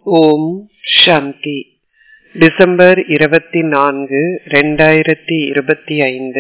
ஓம் சாந்தி December இருபத்தி நான்கு ரெண்டாயிரத்தி இருபத்தி ஐந்து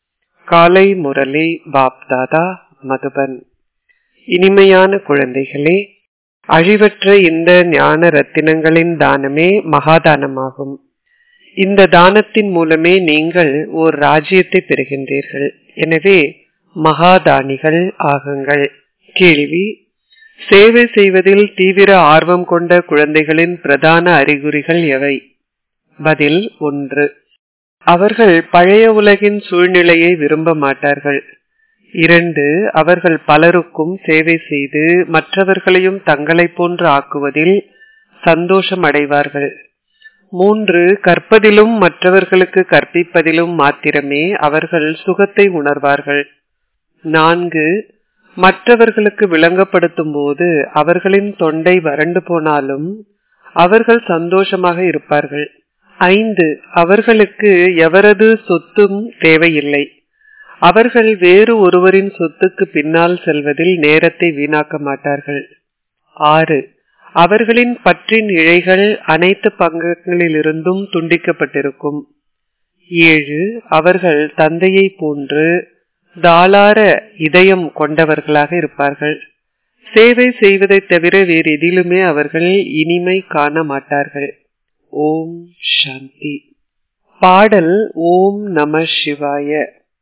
காலை முரளி பாப்தாதா மதுபன் இனிமையான குழந்தைகளே அழிவற்ற இந்த ஞான ரத்தினங்களின் தானமே மகாதானமாகும் இந்த தானத்தின் மூலமே நீங்கள் ஓர் ராஜ்யத்தை பெறுகின்றீர்கள் எனவே மகாதானிகள் ஆகுங்கள் கேள்வி சேவை செய்வதில் தீவிர ஆர்வம் கொண்ட குழந்தைகளின் பிரதான அறிகுறிகள் எவை பதில் ஒன்று அவர்கள் பழைய உலகின் சூழ்நிலையை விரும்ப மாட்டார்கள் இரண்டு அவர்கள் பலருக்கும் சேவை செய்து மற்றவர்களையும் தங்களைப் போன்று ஆக்குவதில் சந்தோஷம் அடைவார்கள் மூன்று கற்பதிலும் மற்றவர்களுக்கு கற்பிப்பதிலும் மாத்திரமே அவர்கள் சுகத்தை உணர்வார்கள் நான்கு மற்றவர்களுக்கு விளங்கப்படுத்தும் போது அவர்களின் தொண்டை வறண்டு போனாலும் அவர்கள் சந்தோஷமாக இருப்பார்கள் ஐந்து அவர்களுக்கு எவரது சொத்தும் தேவையில்லை அவர்கள் வேறு ஒருவரின் சொத்துக்கு பின்னால் செல்வதில் நேரத்தை வீணாக்க மாட்டார்கள் ஆறு அவர்களின் பற்றின் இழைகள் அனைத்து பங்கங்களிலிருந்தும் துண்டிக்கப்பட்டிருக்கும் ஏழு அவர்கள் தந்தையை போன்று தாளார இதயம் கொண்டவர்களாக இருப்பார்கள் சேவை செய்வதை தவிர வேறு எதிலுமே அவர்கள் இனிமை காண மாட்டார்கள் ஓம் சாந்தி பாடல் ஓம் நம சிவாய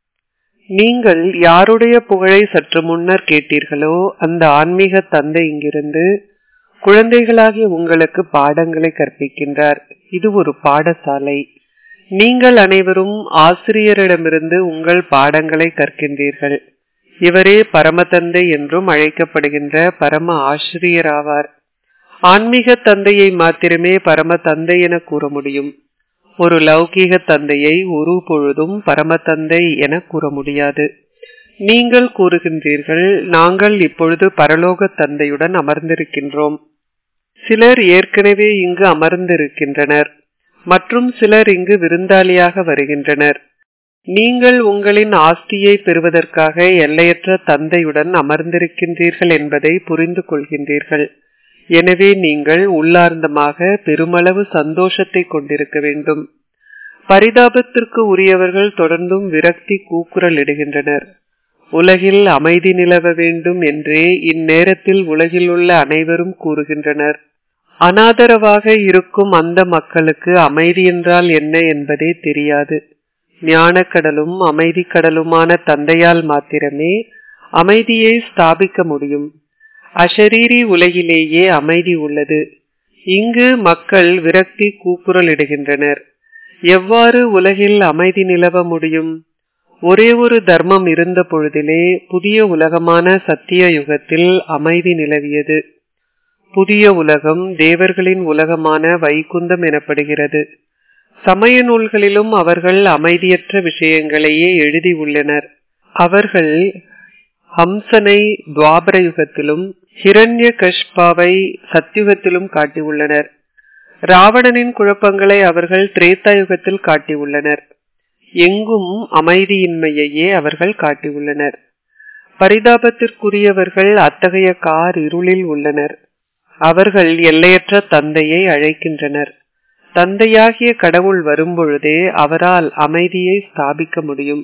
நீங்கள் யாருடைய புகழை சற்று முன்னர் கேட்டீர்களோ அந்த ஆன்மீக தந்தை இங்கிருந்து குழந்தைகளாகிய உங்களுக்கு பாடங்களை கற்பிக்கின்றார் இது ஒரு பாடசாலை நீங்கள் அனைவரும் ஆசிரியரிடமிருந்து உங்கள் பாடங்களை கற்கின்றீர்கள் இவரே பரமதந்தை என்றும் அழைக்கப்படுகின்ற பரம ஆசிரியராவார் ஆன்மீக தந்தையை மாத்திரமே பரம தந்தை என கூற முடியும் ஒரு லௌகீக தந்தையை ஒரு பொழுதும் பரம தந்தை என கூற முடியாது நீங்கள் கூறுகின்றீர்கள் நாங்கள் இப்பொழுது பரலோக தந்தையுடன் அமர்ந்திருக்கின்றோம் சிலர் ஏற்கனவே இங்கு அமர்ந்திருக்கின்றனர் மற்றும் சிலர் இங்கு விருந்தாளியாக வருகின்றனர் நீங்கள் உங்களின் ஆஸ்தியை பெறுவதற்காக எல்லையற்ற தந்தையுடன் அமர்ந்திருக்கின்றீர்கள் என்பதை புரிந்து கொள்கின்றீர்கள் எனவே நீங்கள் உள்ளார்ந்தமாக பெருமளவு சந்தோஷத்தை கொண்டிருக்க வேண்டும் பரிதாபத்திற்கு உரியவர்கள் தொடர்ந்தும் விரக்தி கூக்குரல் இடுகின்றனர் உலகில் அமைதி நிலவ வேண்டும் என்றே இந்நேரத்தில் உலகில் உள்ள அனைவரும் கூறுகின்றனர் அனாதரவாக இருக்கும் அந்த மக்களுக்கு அமைதி என்றால் என்ன என்பதே தெரியாது ஞானக்கடலும் அமைதி கடலுமான தந்தையால் மாத்திரமே அமைதியை ஸ்தாபிக்க முடியும் அஷரீரி உலகிலேயே அமைதி உள்ளது இங்கு மக்கள் விரக்தி கூக்குரலிடுகின்றனர் எவ்வாறு உலகில் அமைதி நிலவ முடியும் ஒரே ஒரு தர்மம் இருந்த பொழுதிலே புதிய உலகமான சத்திய யுகத்தில் அமைதி நிலவியது புதிய உலகம் தேவர்களின் உலகமான வைகுந்தம் எனப்படுகிறது சமய நூல்களிலும் அவர்கள் அமைதியற்ற விஷயங்களையே எழுதி உள்ளனர் அவர்கள் ஹம்சனை துவாபர யுகத்திலும் ஹிரண்ய கஷ்பாவை சத்யுகத்திலும் காட்டியுள்ளனர் ராவணனின் குழப்பங்களை அவர்கள் திரேத்தா யுகத்தில் காட்டியுள்ளனர் எங்கும் அமைதியின்மையையே அவர்கள் காட்டியுள்ளனர் பரிதாபத்திற்குரியவர்கள் அத்தகைய கார் இருளில் உள்ளனர் அவர்கள் எல்லையற்ற தந்தையை அழைக்கின்றனர் தந்தையாகிய கடவுள் வரும்பொழுதே அவரால் அமைதியை ஸ்தாபிக்க முடியும்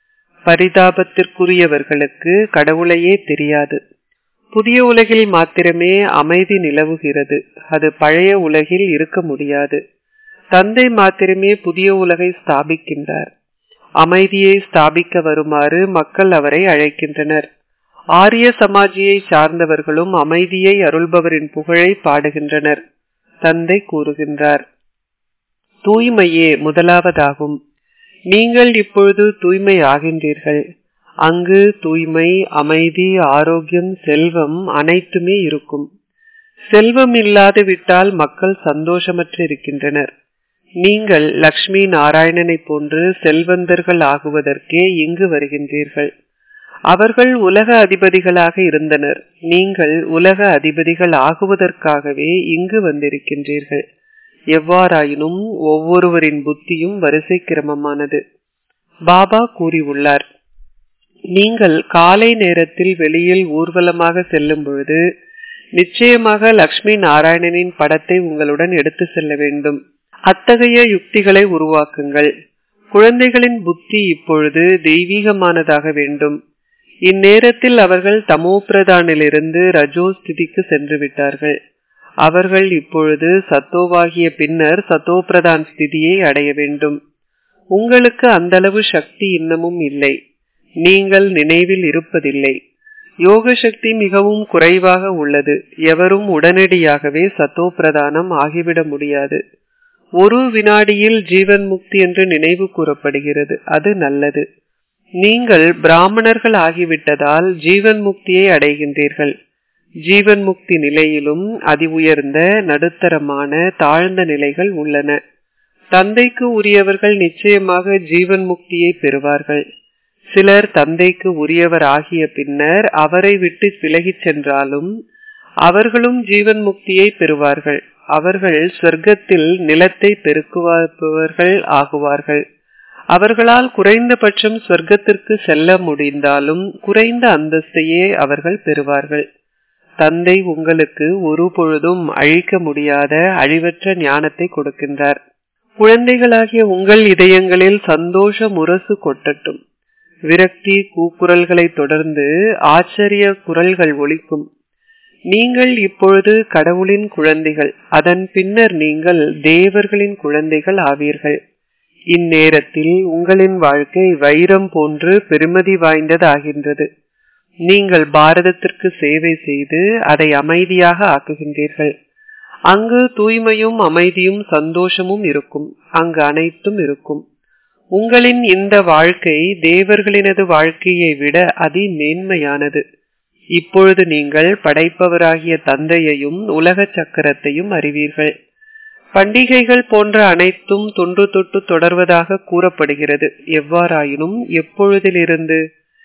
பரிதாபத்திற்குரியவர்களுக்கு கடவுளையே தெரியாது புதிய உலகில் மாத்திரமே அமைதி நிலவுகிறது அது பழைய உலகில் இருக்க முடியாது தந்தை மாத்திரமே புதிய உலகை ஸ்தாபிக்கின்றார் அமைதியை ஸ்தாபிக்க வருமாறு மக்கள் அவரை அழைக்கின்றனர் ஆரிய சமாஜியை சார்ந்தவர்களும் அமைதியை அருள்பவரின் புகழை பாடுகின்றனர் தந்தை கூறுகின்றார் தூய்மையே முதலாவதாகும் நீங்கள் இப்பொழுது தூய்மை ஆகின்றீர்கள் அங்கு தூய்மை அமைதி ஆரோக்கியம் செல்வம் அனைத்துமே இருக்கும் செல்வம் இல்லாது விட்டால் மக்கள் சந்தோஷமற்று இருக்கின்றனர் நீங்கள் லக்ஷ்மி நாராயணனை போன்று செல்வந்தர்கள் ஆகுவதற்கே இங்கு வருகின்றீர்கள் அவர்கள் உலக அதிபதிகளாக இருந்தனர் நீங்கள் உலக அதிபதிகள் ஆகுவதற்காகவே இங்கு வந்திருக்கின்றீர்கள் எவ்வாறாயினும் ஒவ்வொருவரின் புத்தியும் வரிசை கிரமமானது பாபா கூறியுள்ளார் நீங்கள் காலை நேரத்தில் வெளியில் ஊர்வலமாக செல்லும் பொழுது நிச்சயமாக லக்ஷ்மி நாராயணனின் படத்தை உங்களுடன் எடுத்து செல்ல வேண்டும் அத்தகைய யுக்திகளை உருவாக்குங்கள் குழந்தைகளின் புத்தி இப்பொழுது தெய்வீகமானதாக வேண்டும் இந்நேரத்தில் அவர்கள் தமோ பிரதானிலிருந்து ரஜோ ஸ்திதிக்கு சென்று விட்டார்கள் அவர்கள் இப்பொழுது சத்தோவாகிய பின்னர் சத்தோ பிரதான் ஸ்திதியை அடைய வேண்டும் உங்களுக்கு அந்தளவு சக்தி இன்னமும் இல்லை நீங்கள் நினைவில் இருப்பதில்லை யோக சக்தி மிகவும் குறைவாக உள்ளது எவரும் உடனடியாகவே சத்தோ பிரதானம் ஆகிவிட முடியாது ஒரு வினாடியில் ஜீவன் முக்தி என்று நினைவு கூறப்படுகிறது அது நல்லது நீங்கள் பிராமணர்கள் ஆகிவிட்டதால் ஜீவன் முக்தியை அடைகின்றீர்கள் ஜீவன் முக்தி நிலையிலும் அதி உயர்ந்த நடுத்தரமான தாழ்ந்த நிலைகள் உள்ளன தந்தைக்கு உரியவர்கள் நிச்சயமாக ஜீவன் முக்தியை பெறுவார்கள் சிலர் தந்தைக்கு உரியவர் ஆகிய பின்னர் அவரை விட்டு விலகிச் சென்றாலும் அவர்களும் ஜீவன் முக்தியை பெறுவார்கள் அவர்கள் சொர்க்கத்தில் நிலத்தை பெருக்குவர்கள் ஆகுவார்கள் அவர்களால் குறைந்தபட்சம் சொர்க்கத்திற்கு செல்ல முடிந்தாலும் குறைந்த அந்தஸ்தையே அவர்கள் பெறுவார்கள் தந்தை உங்களுக்கு ஒரு பொழுதும் அழிக்க முடியாத அழிவற்ற ஞானத்தை கொடுக்கின்றார் குழந்தைகளாகிய உங்கள் இதயங்களில் சந்தோஷ முரசு கொட்டட்டும் விரக்தி கூக்குரல்களை தொடர்ந்து ஆச்சரிய குரல்கள் ஒலிக்கும் நீங்கள் இப்பொழுது கடவுளின் குழந்தைகள் அதன் பின்னர் நீங்கள் தேவர்களின் குழந்தைகள் ஆவீர்கள் இந்நேரத்தில் உங்களின் வாழ்க்கை வைரம் போன்று பெருமதி வாய்ந்ததாகின்றது நீங்கள் பாரதத்திற்கு சேவை செய்து அதை அமைதியாக ஆக்குகின்றீர்கள் அங்கு தூய்மையும் அமைதியும் சந்தோஷமும் இருக்கும் அங்கு அனைத்தும் இருக்கும் உங்களின் இந்த வாழ்க்கை தேவர்களினது வாழ்க்கையை விட அதி மேன்மையானது இப்பொழுது நீங்கள் படைப்பவராகிய தந்தையையும் உலக சக்கரத்தையும் அறிவீர்கள் பண்டிகைகள் போன்ற அனைத்தும் தொன்று தொட்டு தொடர்வதாக கூறப்படுகிறது எவ்வாறாயினும் எப்பொழுதிலிருந்து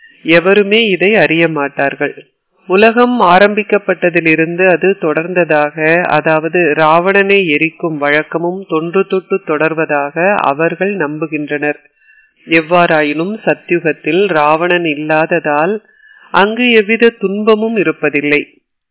எவருமே இதை அறிய மாட்டார்கள் உலகம் ஆரம்பிக்கப்பட்டதிலிருந்து அது தொடர்ந்ததாக அதாவது ராவணனை எரிக்கும் வழக்கமும் தொன்று தொட்டு தொடர்வதாக அவர்கள் நம்புகின்றனர் எவ்வாறாயினும் சத்யுகத்தில் ராவணன் இல்லாததால் அங்கு எவ்வித துன்பமும் இருப்பதில்லை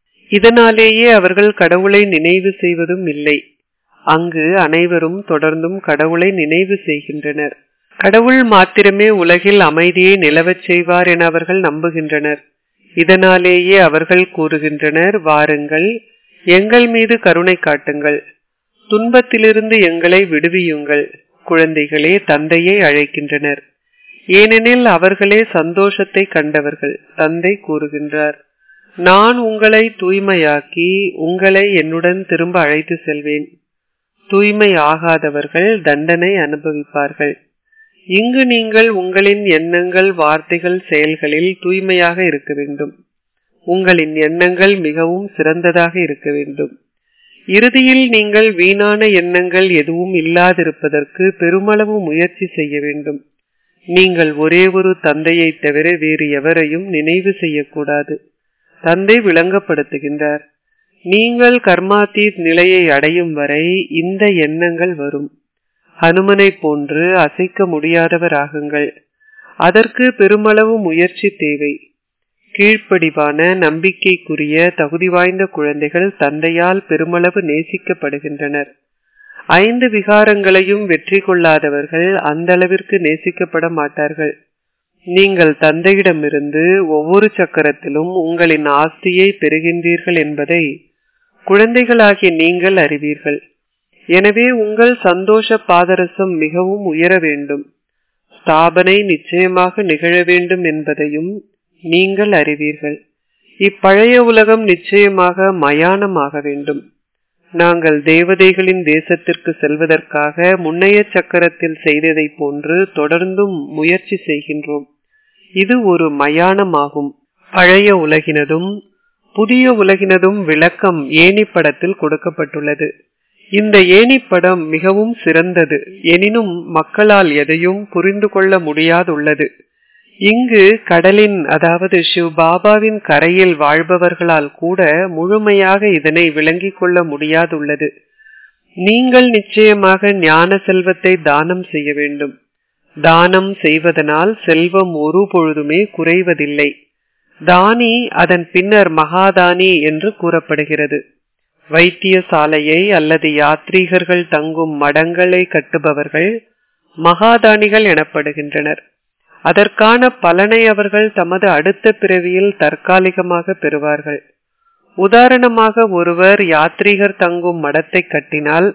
இதனாலேயே அவர்கள் கடவுளை நினைவு செய்வதும் இல்லை அங்கு அனைவரும் தொடர்ந்தும் கடவுளை நினைவு செய்கின்றனர் கடவுள் மாத்திரமே உலகில் அமைதியை நிலவச் செய்வார் என அவர்கள் நம்புகின்றனர் இதனாலேயே அவர்கள் கூறுகின்றனர் வாருங்கள் எங்கள் மீது கருணை காட்டுங்கள் துன்பத்திலிருந்து எங்களை விடுவியுங்கள் குழந்தைகளே தந்தையை அழைக்கின்றனர் ஏனெனில் அவர்களே சந்தோஷத்தை கண்டவர்கள் தந்தை கூறுகின்றார் நான் உங்களை தூய்மையாக்கி உங்களை என்னுடன் திரும்ப அழைத்து செல்வேன் தூய்மை ஆகாதவர்கள் தண்டனை அனுபவிப்பார்கள் இங்கு நீங்கள் உங்களின் எண்ணங்கள் வார்த்தைகள் செயல்களில் தூய்மையாக இருக்க வேண்டும் உங்களின் எண்ணங்கள் மிகவும் சிறந்ததாக இருக்க வேண்டும் இறுதியில் நீங்கள் வீணான எண்ணங்கள் எதுவும் இல்லாதிருப்பதற்கு பெருமளவு முயற்சி செய்ய வேண்டும் நீங்கள் ஒரே ஒரு தந்தையை தவிர வேறு எவரையும் நினைவு செய்யக்கூடாது தந்தை விளங்கப்படுத்துகின்றார் நீங்கள் கர்மாத்தீத் நிலையை அடையும் வரை இந்த எண்ணங்கள் வரும் ஹனுமனை போன்று அசைக்க முடியாதவராகுங்கள் அதற்கு பெருமளவு முயற்சி தேவை கீழ்ப்படிவான நம்பிக்கைக்குரிய தகுதி வாய்ந்த குழந்தைகள் தந்தையால் பெருமளவு நேசிக்கப்படுகின்றனர் ஐந்து விகாரங்களையும் வெற்றி கொள்ளாதவர்கள் அந்த அளவிற்கு நேசிக்கப்பட மாட்டார்கள் நீங்கள் தந்தையிடமிருந்து ஒவ்வொரு சக்கரத்திலும் உங்களின் ஆஸ்தியை பெறுகின்றீர்கள் என்பதை குழந்தைகளாகிய நீங்கள் அறிவீர்கள் எனவே உங்கள் சந்தோஷ பாதரசம் மிகவும் உயர வேண்டும் ஸ்தாபனை நிச்சயமாக நிகழ வேண்டும் என்பதையும் நீங்கள் அறிவீர்கள் இப்பழைய உலகம் நிச்சயமாக மயானமாக வேண்டும் நாங்கள் தேவதைகளின் தேசத்திற்கு செல்வதற்காக முன்னைய சக்கரத்தில் செய்ததை போன்று தொடர்ந்தும் முயற்சி செய்கின்றோம் இது ஒரு மயானமாகும் பழைய உலகினதும் புதிய உலகினதும் விளக்கம் ஏனி படத்தில் கொடுக்கப்பட்டுள்ளது இந்த ஏனிப்படம் மிகவும் சிறந்தது எனினும் மக்களால் எதையும் புரிந்து கொள்ள முடியாதுள்ளது இங்கு கடலின் அதாவது சிவ் பாபாவின் கரையில் வாழ்பவர்களால் கூட முழுமையாக இதனை விளங்கிக் கொள்ள முடியாதுள்ளது நீங்கள் நிச்சயமாக ஞான செல்வத்தை தானம் செய்ய வேண்டும் தானம் செய்வதனால் செல்வம் ஒரு பொழுதுமே குறைவதில்லை தானி அதன் பின்னர் மகாதானி என்று கூறப்படுகிறது வைத்தியசாலையை அல்லது யாத்ரீகர்கள் தங்கும் மடங்களை கட்டுபவர்கள் மகாதானிகள் எனப்படுகின்றனர் அதற்கான பலனை அவர்கள் தமது அடுத்த பிறவியில் தற்காலிகமாக பெறுவார்கள் உதாரணமாக ஒருவர் யாத்ரீகர் தங்கும் மடத்தை கட்டினால்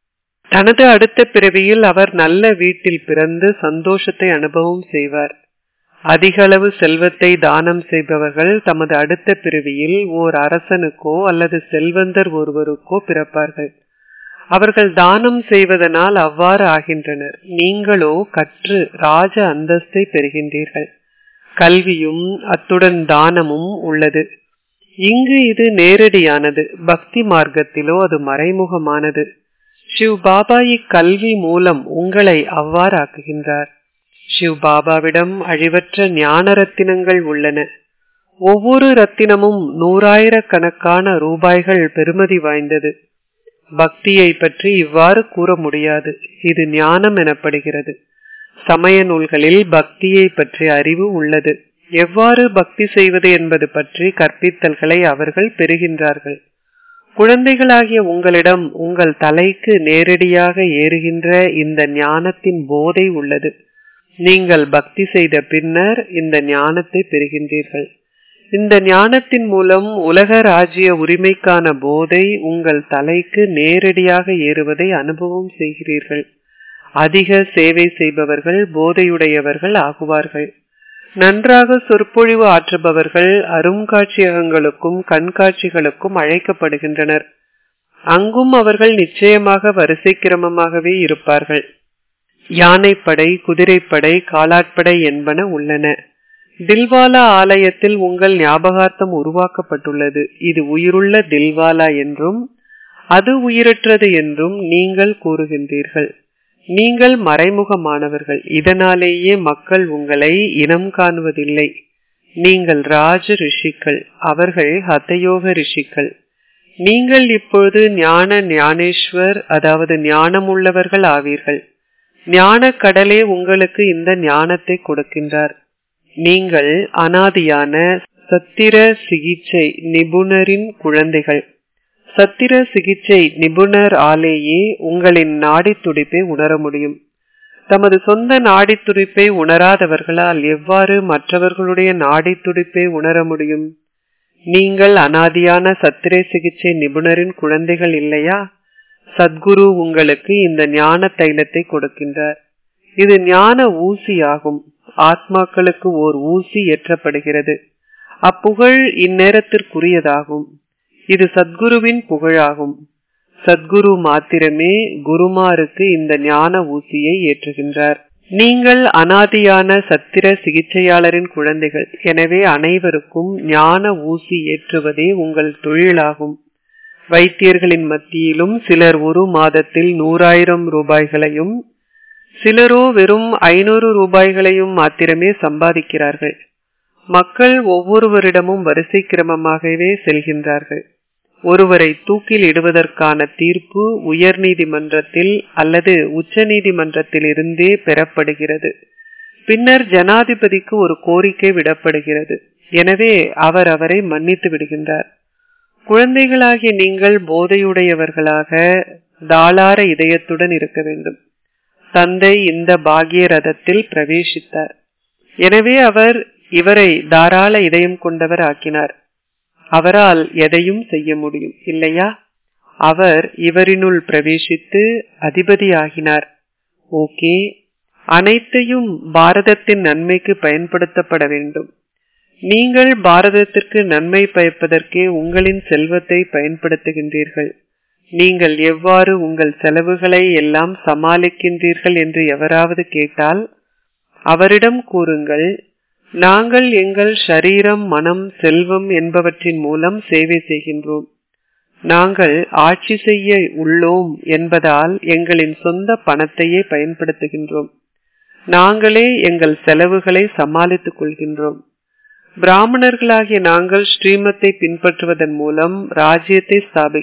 தனது அடுத்த பிறவியில் அவர் நல்ல வீட்டில் பிறந்து சந்தோஷத்தை அனுபவம் செய்வார் அதிக அளவு செல்வத்தை தானம் செய்பவர்கள் தமது அடுத்த பிறவியில் ஓர் அரசனுக்கோ அல்லது செல்வந்தர் ஒருவருக்கோ பிறப்பார்கள் அவர்கள் தானம் செய்வதனால் அவ்வாறு ஆகின்றனர் நீங்களோ கற்று ராஜ அந்தஸ்தை பெறுகின்றீர்கள் கல்வியும் அத்துடன் தானமும் உள்ளது இங்கு இது நேரடியானது பக்தி மார்க்கத்திலோ அது மறைமுகமானது சிவ் பாபா இக்கல்வி மூலம் உங்களை அவ்வாறு ஆக்குகின்றார் சிவ் பாபாவிடம் அழிவற்ற ஞான ரத்தினங்கள் உள்ளன ஒவ்வொரு ரத்தினமும் நூறாயிரக்கணக்கான ரூபாய்கள் பெருமதி வாய்ந்தது பக்தியை பற்றி இவ்வாறு கூற முடியாது இது ஞானம் எனப்படுகிறது சமய நூல்களில் பக்தியை பற்றிய அறிவு உள்ளது எவ்வாறு பக்தி செய்வது என்பது பற்றி கற்பித்தல்களை அவர்கள் பெறுகின்றார்கள் குழந்தைகளாகிய உங்களிடம் உங்கள் தலைக்கு நேரடியாக ஏறுகின்ற இந்த ஞானத்தின் போதை உள்ளது நீங்கள் பக்தி செய்த பின்னர் இந்த ஞானத்தை பெறுகின்றீர்கள் இந்த ஞானத்தின் மூலம் உலக ராஜ்ய உரிமைக்கான போதை உங்கள் தலைக்கு நேரடியாக ஏறுவதை அனுபவம் செய்கிறீர்கள் அதிக சேவை செய்பவர்கள் போதையுடையவர்கள் ஆகுவார்கள் நன்றாக சொற்பொழிவு ஆற்றுபவர்கள் அருங்காட்சியகங்களுக்கும் கண்காட்சிகளுக்கும் அழைக்கப்படுகின்றனர் அங்கும் அவர்கள் நிச்சயமாக வரிசை கிரமமாகவே இருப்பார்கள் யானைப்படை குதிரைப்படை காலாட்படை என்பன உள்ளன தில்வாலா ஆலயத்தில் உங்கள் ஞாபகார்த்தம் உருவாக்கப்பட்டுள்ளது இது உயிருள்ள தில்வாலா என்றும் அது உயிரற்றது என்றும் நீங்கள் கூறுகின்றீர்கள் நீங்கள் மறைமுகமானவர்கள் இதனாலேயே மக்கள் உங்களை இனம் காணுவதில்லை நீங்கள் ராஜ ரிஷிகள் அவர்கள் ஹதயோக ரிஷிகள் நீங்கள் இப்பொழுது ஞான ஞானேஸ்வர் அதாவது ஞானமுள்ளவர்கள் ஆவீர்கள் ஞான கடலே உங்களுக்கு இந்த ஞானத்தை கொடுக்கின்றார் நீங்கள் அனாதியான சத்திர சிகிச்சை நிபுணரின் குழந்தைகள் சத்திர சிகிச்சை நிபுணர் ஆலேயே உங்களின் நாடி துடிப்பை உணர முடியும் தமது சொந்த நாடி துடிப்பை உணராதவர்களால் எவ்வாறு மற்றவர்களுடைய நாடி துடிப்பை உணர முடியும் நீங்கள் அனாதியான சத்திர சிகிச்சை நிபுணரின் குழந்தைகள் இல்லையா சத்குரு உங்களுக்கு இந்த ஞான தைலத்தை கொடுக்கின்றார் இது ஞான ஊசி ஆகும் ஆத்மாக்களுக்கு ஓர் ஊசி ஏற்றப்படுகிறது அப்புகழ் இந்நேரத்திற்குரியதாகும் இது சத்குருவின் புகழாகும் சத்குரு மாத்திரமே குருமாருக்கு இந்த ஞான ஊசியை ஏற்றுகின்றார் நீங்கள் அனாதியான சத்திர சிகிச்சையாளரின் குழந்தைகள் எனவே அனைவருக்கும் ஞான ஊசி ஏற்றுவதே உங்கள் தொழிலாகும் வைத்தியர்களின் மத்தியிலும் சிலர் ஒரு மாதத்தில் நூறாயிரம் ரூபாய்களையும் சிலரோ வெறும் ஐநூறு ரூபாய்களையும் மாத்திரமே சம்பாதிக்கிறார்கள் மக்கள் ஒவ்வொருவரிடமும் வரிசை கிரமமாகவே செல்கின்றார்கள் ஒருவரை தூக்கில் இடுவதற்கான தீர்ப்பு உயர் நீதிமன்றத்தில் அல்லது உச்ச நீதிமன்றத்தில் இருந்தே பெறப்படுகிறது பின்னர் ஜனாதிபதிக்கு ஒரு கோரிக்கை விடப்படுகிறது எனவே அவர் அவரை மன்னித்து விடுகின்றார் குழந்தைகளாகிய நீங்கள் போதையுடையவர்களாக தாளார இதயத்துடன் இருக்க வேண்டும் தந்தை இந்த பாகிய ரதத்தில் பிரவேசித்தார் எனவே அவர் இவரை தாராள இதயம் கொண்டவர் ஆக்கினார் அவரால் எதையும் செய்ய முடியும் இல்லையா அவர் இவரினுள் பிரவேசித்து அதிபதி ஆகினார் ஓகே அனைத்தையும் பாரதத்தின் நன்மைக்கு பயன்படுத்தப்பட வேண்டும் நீங்கள் பாரதத்திற்கு நன்மை பயப்பதற்கே உங்களின் செல்வத்தை பயன்படுத்துகின்றீர்கள் நீங்கள் எவ்வாறு உங்கள் செலவுகளை எல்லாம் சமாளிக்கின்றீர்கள் என்று எவராவது கேட்டால் அவரிடம் கூறுங்கள் நாங்கள் எங்கள் ஷரீரம் மனம் செல்வம் என்பவற்றின் மூலம் சேவை செய்கின்றோம் நாங்கள் ஆட்சி செய்ய உள்ளோம் என்பதால் எங்களின் சொந்த பணத்தையே பயன்படுத்துகின்றோம் நாங்களே எங்கள் செலவுகளை சமாளித்துக் கொள்கின்றோம் பிராமணர்களாகிய நாங்கள் ஸ்ரீமத்தை பின்பற்றுவதன் மூலம் ராஜ்யத்தை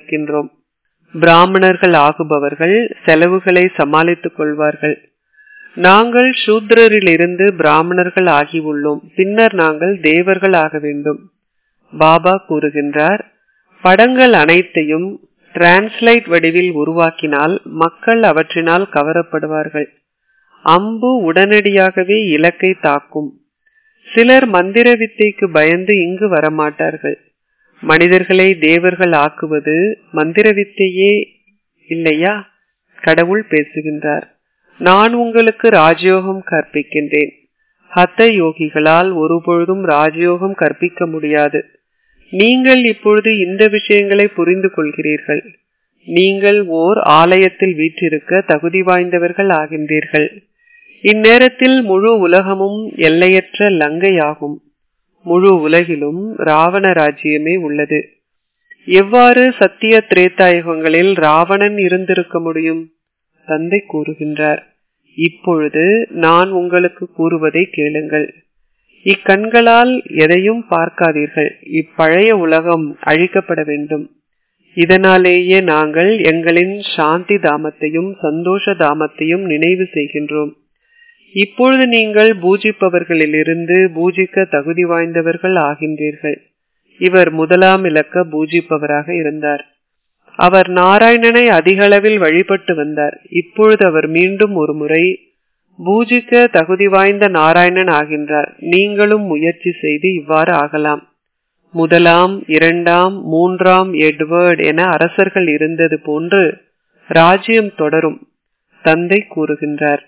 ஸ்தாபிக்கின்றோம் பிராமணர்கள் ஆகுபவர்கள் செலவுகளை சமாளித்துக் கொள்வார்கள் நாங்கள் சூத்ரரிலிருந்து பிராமணர்கள் ஆகியுள்ளோம் பின்னர் நாங்கள் தேவர்கள் ஆக வேண்டும் பாபா கூறுகின்றார் படங்கள் அனைத்தையும் டிரான்ஸ்லைட் வடிவில் உருவாக்கினால் மக்கள் அவற்றினால் கவரப்படுவார்கள் அம்பு உடனடியாகவே இலக்கை தாக்கும் சிலர் மந்திர வித்தைக்கு பயந்து இங்கு வரமாட்டார்கள் மனிதர்களை தேவர்கள் ஆக்குவது மந்திர வித்தையே இல்லையா கடவுள் பேசுகின்றார் நான் உங்களுக்கு ராஜயோகம் கற்பிக்கின்றேன் ஹத்த யோகிகளால் ஒருபொழுதும் ராஜயோகம் கற்பிக்க முடியாது நீங்கள் இப்பொழுது இந்த விஷயங்களை புரிந்து கொள்கிறீர்கள் நீங்கள் ஓர் ஆலயத்தில் வீற்றிருக்க தகுதி வாய்ந்தவர்கள் ஆகின்றீர்கள் இந்நேரத்தில் முழு உலகமும் எல்லையற்ற லங்கையாகும் முழு உலகிலும் ராவண ராஜ்யமே உள்ளது எவ்வாறு சத்திய திரேத்தாயுகங்களில் ராவணன் இருந்திருக்க முடியும் தந்தை கூறுகின்றார் இப்பொழுது நான் உங்களுக்கு கூறுவதை கேளுங்கள் இக்கண்களால் எதையும் பார்க்காதீர்கள் இப்பழைய உலகம் அழிக்கப்பட வேண்டும் இதனாலேயே நாங்கள் எங்களின் சாந்தி தாமத்தையும் சந்தோஷ தாமத்தையும் நினைவு செய்கின்றோம் இப்பொழுது நீங்கள் பூஜிப்பவர்களிலிருந்து பூஜிக்க தகுதி வாய்ந்தவர்கள் ஆகின்றீர்கள் இவர் முதலாம் இலக்க பூஜிப்பவராக இருந்தார் அவர் நாராயணனை அதிகளவில் வழிபட்டு வந்தார் இப்பொழுது அவர் மீண்டும் ஒரு முறை பூஜிக்க தகுதி வாய்ந்த நாராயணன் ஆகின்றார் நீங்களும் முயற்சி செய்து இவ்வாறு ஆகலாம் முதலாம் இரண்டாம் மூன்றாம் எட்வர்ட் என அரசர்கள் இருந்தது போன்று ராஜ்யம் தொடரும் தந்தை கூறுகின்றார்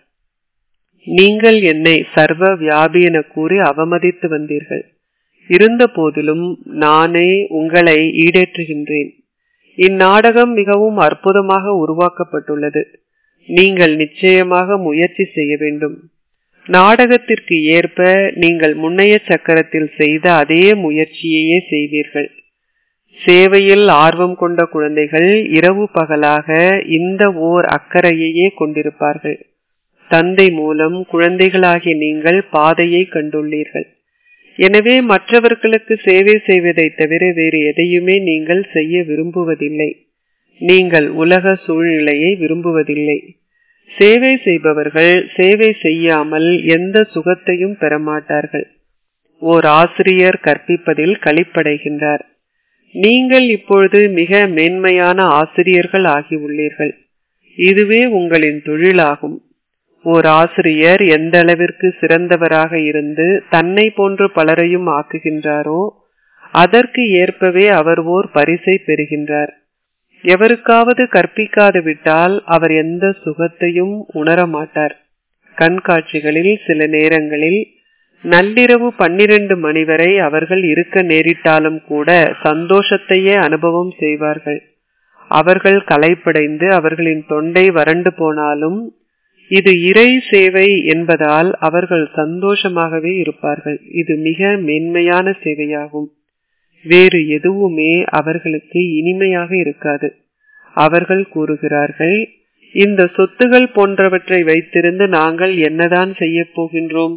நீங்கள் என்னை சர்வ வியாபி என கூறி அவமதித்து வந்தீர்கள் இருந்த போதிலும் நானே உங்களை ஈடேற்றுகின்றேன் இந்நாடகம் மிகவும் அற்புதமாக உருவாக்கப்பட்டுள்ளது நீங்கள் நிச்சயமாக முயற்சி செய்ய வேண்டும் நாடகத்திற்கு ஏற்ப நீங்கள் முன்னைய சக்கரத்தில் செய்த அதே முயற்சியையே செய்வீர்கள் சேவையில் ஆர்வம் கொண்ட குழந்தைகள் இரவு பகலாக இந்த ஓர் அக்கறையையே கொண்டிருப்பார்கள் தந்தை மூலம் குழந்தைகளாகிய நீங்கள் பாதையை கண்டுள்ளீர்கள் எனவே மற்றவர்களுக்கு சேவை செய்வதை தவிர வேறு எதையுமே நீங்கள் செய்ய விரும்புவதில்லை நீங்கள் உலக சூழ்நிலையை விரும்புவதில்லை சேவை செய்பவர்கள் சேவை செய்யாமல் எந்த சுகத்தையும் பெறமாட்டார்கள் ஓர் ஆசிரியர் கற்பிப்பதில் களிப்படைகின்றார் நீங்கள் இப்பொழுது மிக மேன்மையான ஆசிரியர்கள் ஆகியுள்ளீர்கள் இதுவே உங்களின் தொழிலாகும் ஓர் ஆசிரியர் எந்த அளவிற்கு சிறந்தவராக இருந்து தன்னை போன்று பலரையும் ஆக்குகின்றாரோ அதற்கு ஏற்பவே அவர் ஓர் பரிசை பெறுகின்றார் எவருக்காவது கற்பிக்காது விட்டால் அவர் எந்த சுகத்தையும் உணர மாட்டார் கண்காட்சிகளில் சில நேரங்களில் நள்ளிரவு பன்னிரண்டு மணி வரை அவர்கள் இருக்க நேரிட்டாலும் கூட சந்தோஷத்தையே அனுபவம் செய்வார்கள் அவர்கள் களைப்படைந்து அவர்களின் தொண்டை வறண்டு போனாலும் இது இறை சேவை என்பதால் அவர்கள் சந்தோஷமாகவே இருப்பார்கள் இது மிக மேன்மையான சேவையாகும் வேறு எதுவுமே அவர்களுக்கு இனிமையாக இருக்காது அவர்கள் கூறுகிறார்கள் இந்த சொத்துகள் போன்றவற்றை வைத்திருந்து நாங்கள் என்னதான் செய்ய போகின்றோம்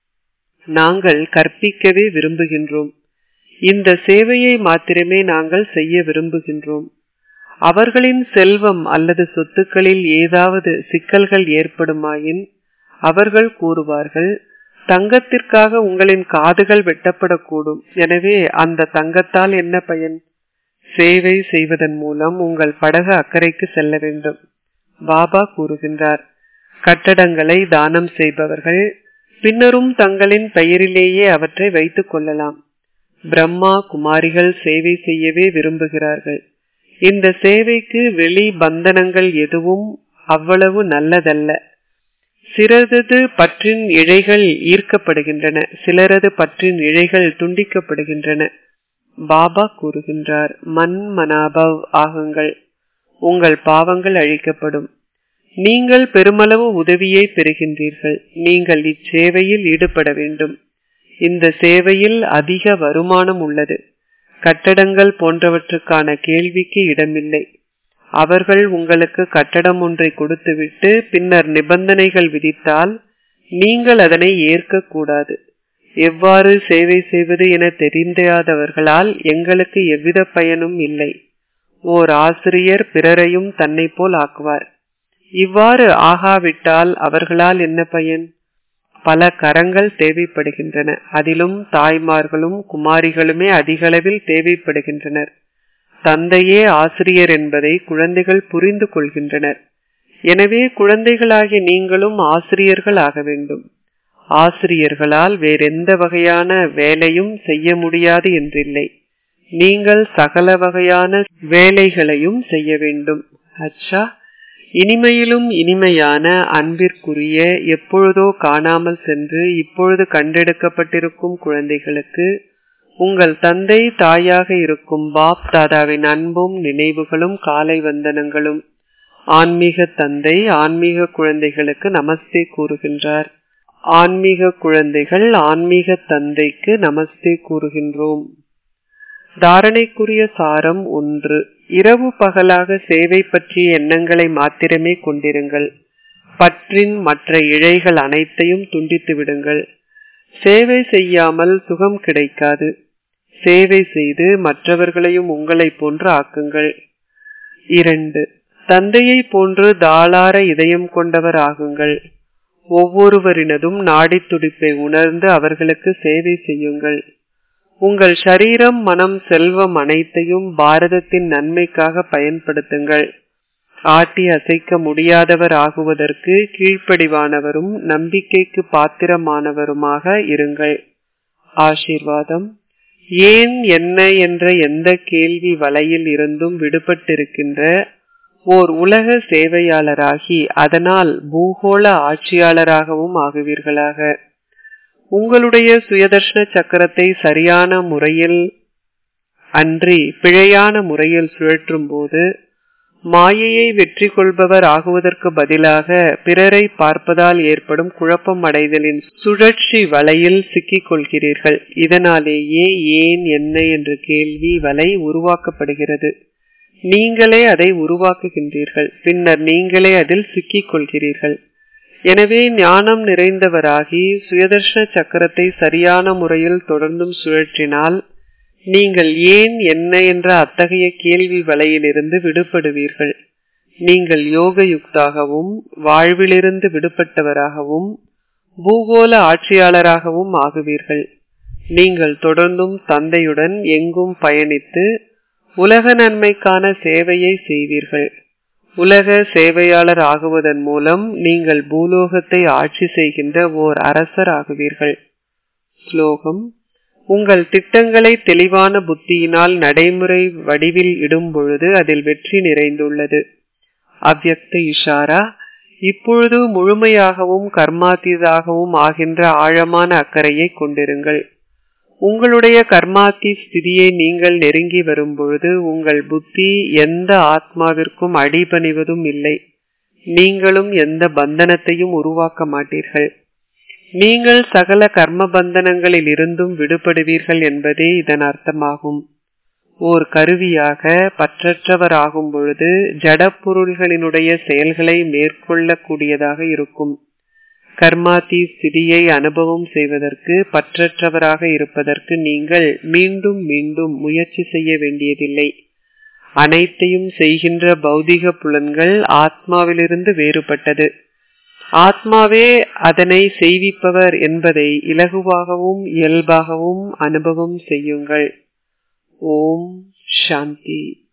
நாங்கள் கற்பிக்கவே விரும்புகின்றோம் இந்த சேவையை மாத்திரமே நாங்கள் செய்ய விரும்புகின்றோம் அவர்களின் செல்வம் அல்லது சொத்துக்களில் ஏதாவது சிக்கல்கள் ஏற்படுமாயின் அவர்கள் கூறுவார்கள் தங்கத்திற்காக உங்களின் காதுகள் வெட்டப்படக்கூடும் எனவே அந்த தங்கத்தால் என்ன பயன் சேவை செய்வதன் மூலம் உங்கள் படகு அக்கறைக்கு செல்ல வேண்டும் பாபா கூறுகின்றார் கட்டடங்களை தானம் செய்பவர்கள் பின்னரும் தங்களின் பெயரிலேயே அவற்றை வைத்துக் கொள்ளலாம் பிரம்மா குமாரிகள் சேவை செய்யவே விரும்புகிறார்கள் இந்த சேவைக்கு வெளி பந்தனங்கள் எதுவும் அவ்வளவு நல்லதல்ல சிலரது பற்றின் இழைகள் ஈர்க்கப்படுகின்றன சிலரது பற்றின் இழைகள் துண்டிக்கப்படுகின்றன பாபா கூறுகின்றார் மன் மனாபவ் ஆகுங்கள் உங்கள் பாவங்கள் அழிக்கப்படும் நீங்கள் பெருமளவு உதவியை பெறுகின்றீர்கள் நீங்கள் இச்சேவையில் ஈடுபட வேண்டும் இந்த சேவையில் அதிக வருமானம் உள்ளது கட்டடங்கள் போன்றவற்றுக்கான கேள்விக்கு இடமில்லை அவர்கள் உங்களுக்கு கட்டடம் ஒன்றை கொடுத்துவிட்டு பின்னர் நிபந்தனைகள் விதித்தால் நீங்கள் அதனை ஏற்கக்கூடாது எவ்வாறு சேவை செய்வது என தெரிந்தாதவர்களால் எங்களுக்கு எவ்வித பயனும் இல்லை ஓர் ஆசிரியர் பிறரையும் தன்னை போல் ஆக்குவார் இவ்வாறு ஆகாவிட்டால் அவர்களால் என்ன பயன் பல கரங்கள் தேவைப்படுகின்றன அதிலும் தாய்மார்களும் குமாரிகளுமே அதிகளவில் தேவைப்படுகின்றனர் தந்தையே ஆசிரியர் என்பதை குழந்தைகள் புரிந்து கொள்கின்றனர் எனவே குழந்தைகளாகிய நீங்களும் ஆசிரியர்கள் ஆக வேண்டும் ஆசிரியர்களால் வேறெந்த வகையான வேலையும் செய்ய முடியாது என்றில்லை நீங்கள் சகல வகையான வேலைகளையும் செய்ய வேண்டும் அச்சா இனிமையிலும் இனிமையான அன்பிற்குரிய எப்பொழுதோ காணாமல் சென்று இப்பொழுது கண்டெடுக்கப்பட்டிருக்கும் குழந்தைகளுக்கு உங்கள் தந்தை தாயாக இருக்கும் பாப் தாதாவின் அன்பும் நினைவுகளும் காலை வந்தனங்களும் ஆன்மீக தந்தை ஆன்மீக குழந்தைகளுக்கு நமஸ்தே கூறுகின்றார் ஆன்மீக குழந்தைகள் ஆன்மீக தந்தைக்கு நமஸ்தே கூறுகின்றோம் தாரணைக்குரிய சாரம் ஒன்று இரவு பகலாக சேவை பற்றிய எண்ணங்களை மாத்திரமே கொண்டிருங்கள் பற்றின் மற்ற இழைகள் அனைத்தையும் துண்டித்து விடுங்கள் சேவை செய்யாமல் சுகம் கிடைக்காது சேவை செய்து மற்றவர்களையும் உங்களை போன்று ஆக்குங்கள் இரண்டு தந்தையை போன்று தாளார இதயம் கொண்டவர் ஆகுங்கள் ஒவ்வொருவரினதும் நாடி துடிப்பை உணர்ந்து அவர்களுக்கு சேவை செய்யுங்கள் உங்கள் சரீரம் மனம் செல்வம் அனைத்தையும் பாரதத்தின் நன்மைக்காக பயன்படுத்துங்கள் ஆட்டி அசைக்க முடியாதவர் ஆகுவதற்கு கீழ்ப்படிவானவரும் நம்பிக்கைக்கு பாத்திரமானவருமாக இருங்கள் ஆசீர்வாதம் ஏன் என்ன என்ற எந்த கேள்வி வலையில் இருந்தும் விடுபட்டிருக்கின்ற ஓர் உலக சேவையாளராகி அதனால் பூகோள ஆட்சியாளராகவும் ஆகுவீர்களாக உங்களுடைய சுயதர்ஷன சக்கரத்தை சரியான முறையில் அன்றி பிழையான முறையில் சுழற்றும் போது மாயையை வெற்றி கொள்பவர் ஆகுவதற்கு பதிலாக பிறரை பார்ப்பதால் ஏற்படும் குழப்பம் அடைதலின் சுழற்சி வலையில் சிக்கிக் கொள்கிறீர்கள் இதனாலேயே ஏன் என்ன என்ற கேள்வி வலை உருவாக்கப்படுகிறது நீங்களே அதை உருவாக்குகின்றீர்கள் பின்னர் நீங்களே அதில் சிக்கிக் கொள்கிறீர்கள் எனவே ஞானம் நிறைந்தவராகி சுயதர்ஷன சக்கரத்தை சரியான முறையில் தொடர்ந்தும் சுழற்றினால் நீங்கள் ஏன் என்ன என்ற அத்தகைய கேள்வி வலையிலிருந்து விடுபடுவீர்கள் நீங்கள் யோக யுக்தாகவும் வாழ்விலிருந்து விடுபட்டவராகவும் பூகோள ஆட்சியாளராகவும் ஆகுவீர்கள் நீங்கள் தொடர்ந்தும் தந்தையுடன் எங்கும் பயணித்து உலக நன்மைக்கான சேவையை செய்வீர்கள் உலக சேவையாளர் ஆகுவதன் மூலம் நீங்கள் பூலோகத்தை ஆட்சி செய்கின்ற ஓர் அரசர் ஆகுவீர்கள் ஸ்லோகம் உங்கள் திட்டங்களை தெளிவான புத்தியினால் நடைமுறை வடிவில் இடும் பொழுது அதில் வெற்றி நிறைந்துள்ளது அவ்யக்த இஷாரா இப்பொழுது முழுமையாகவும் கர்மாத்தீதாகவும் ஆகின்ற ஆழமான அக்கறையை கொண்டிருங்கள் உங்களுடைய கர்மாத்தி ஸ்திதியை நீங்கள் நெருங்கி வரும் பொழுது உங்கள் புத்தி எந்த ஆத்மாவிற்கும் அடிபணிவதும் இல்லை நீங்களும் எந்த பந்தனத்தையும் உருவாக்க மாட்டீர்கள் நீங்கள் சகல கர்ம பந்தனங்களில் இருந்தும் விடுபடுவீர்கள் என்பதே இதன் அர்த்தமாகும் ஓர் கருவியாக பற்றற்றவர் ஆகும் பொழுது ஜடப்பொருள்களினுடைய செயல்களை மேற்கொள்ளக்கூடியதாக இருக்கும் கர்மாதி ஸ்திதியை அனுபவம் செய்வதற்கு பற்றற்றவராக இருப்பதற்கு நீங்கள் மீண்டும் மீண்டும் முயற்சி செய்ய வேண்டியதில்லை அனைத்தையும் செய்கின்ற பௌதிக புலன்கள் ஆத்மாவிலிருந்து வேறுபட்டது ஆத்மாவே அதனை செய்விப்பவர் என்பதை இலகுவாகவும் இயல்பாகவும் அனுபவம் செய்யுங்கள் ஓம் சாந்தி